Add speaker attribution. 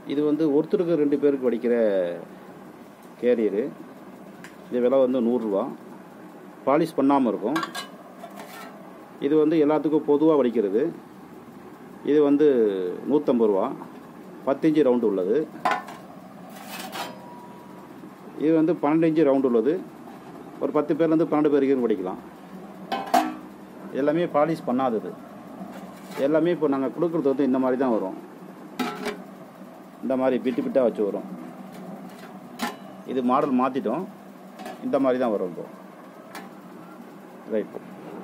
Speaker 1: இது வந்து ஒருத்தருக்கு ரெண்டு பேருக்கு வடிக்கிற கேரியரு இது விலை வந்து நூறுரூவா பாலிஷ் பண்ணாமல் இருக்கும் இது வந்து எல்லாத்துக்கும் பொதுவாக வடிக்கிறது இது வந்து நூற்றம்பது ரூபா பத்து இன்ச்சு ரவுண்டு உள்ளது இது வந்து பன்னெண்டு இன்ச்சு ரவுண்டு உள்ளது ஒரு பத்து பேர்லேருந்து பன்னெண்டு பேர் வரைக்கும் படிக்கலாம் எல்லாமே பாலிஷ் பண்ணாதது எல்லாமே இப்போ நாங்கள் கொடுக்குறது வந்து இந்த மாதிரி தான் வரும் இந்த மாதிரி பிட்டு பிட்டாக வச்சு வரும் இது மாடல் மாற்றிட்டோம் இந்த மாதிரி தான் வரும் இப்போ ரைட்